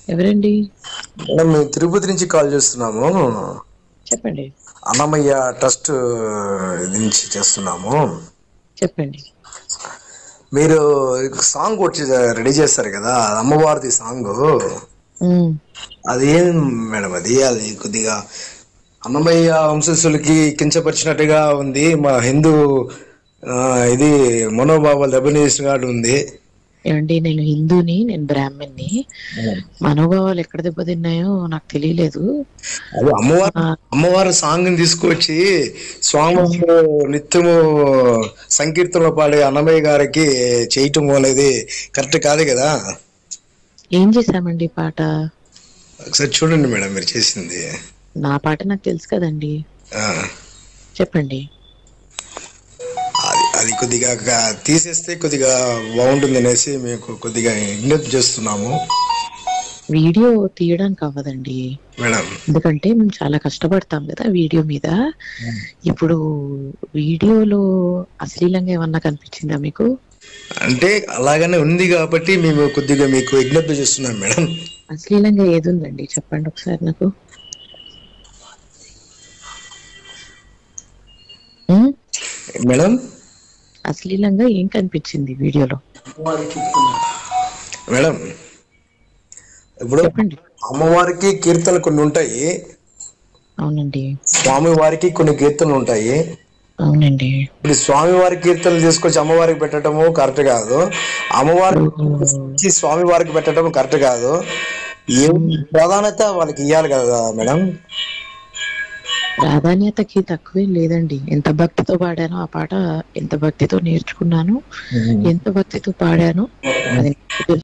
ఎవరండి మేడం మేము తిరుపతి నుంచి కాల్ చేస్తున్నాము చెప్పండి అన్నమయ్య ట్రస్ట్ నుంచి చేస్తున్నాము చెప్పండి మీరు సాంగ్ వచ్చి రెడీ చేస్తారు కదా అమ్మవారిది సాంగ్ ఉమ్, అది ఏం మేడం అది అది కొద్దిగా అన్నమయ్య వంశస్థులకి కించపరిచినట్టుగా ఉంది మా హిందూ ఆ, ఇది మనోభావాలు దెబ్బతీసినట్టు ఉంది ఏమండి నేను హిందూని నేను బ్రాహ్మణ్ణి మనోభావాలు ఎక్కడ దెబ్బతిన్నాయో నాకు తెలియలేదు అది అమ్మవారు ఆ, అమ్మవారి సాంగ్ ని తీసుకొచ్చి స్వామివారు నిత్యము సంకీర్తనలో పాడే అన్నమయ్య గారికి చేయటం అనేది కరెక్ట్ కాదు కదా ఏం చేశామండి ఈ పాట ఒకసారి చూడండి మేడం మీరు చేసింది నా పాట నాకు తెలుసు కదండి ఆ, చెప్పండి అది అది కొద్దిగా గా- తీసేస్తే కొద్దిగా బాగుంటుంది అనేసి మీకు కొద్దిగా విజ్ఞప్తి చేస్తున్నాము వీడియో తీయడానికి అవ్వదండి మేడం ఎందుకంటే మేము చాలా కష్టపడతాం కదా వీడియో మీద ఇప్పుడు వీడియోలో అశ్లీలంగా ఏమన్నా కనిపించిందా మీకు అంటే అలాగనే ఉంది కాబట్టి మేము కొద్దిగా మీకు విజ్ఞప్తి చేస్తున్నాం మేడం అశ్లీలంగా ఏది ఉందండి చెప్పండి ఒకసారి నాకు ఉమ్, మేడం అశ్లీలంగా ఏం కనిపించింది వీడియోలో మేడం ఇప్పుడు చెప్పండి అమ్మవారికి కీర్తనలు కొన్ని ఉంటాయి అవునండి స్వామి వారికి కొన్ని కీర్తనలు ఉంటాయి అవునండి ఇప్పుడు స్వామి వారి కీర్తనలు తీసుకొచ్చి అమ్మవారికి పెట్టడము కరెక్ట్ కాదు అమ్మవారికి తీసుకొచ్చి స్వామి వారికి పెట్టడం కరెక్ట్ కాదు ఏ ప్రాధాన్యత వాళ్ళకి ఇవ్వాలి కదా మేడం ప్రాధాన్యతకి తక్కువేం లేదండి ఎంత భక్తితో పాడానో ఆ పాట ఎంత భక్తితో నేర్చుకున్నాను ఎంత భక్తితో పాడానో అది నాకు తెలుసు.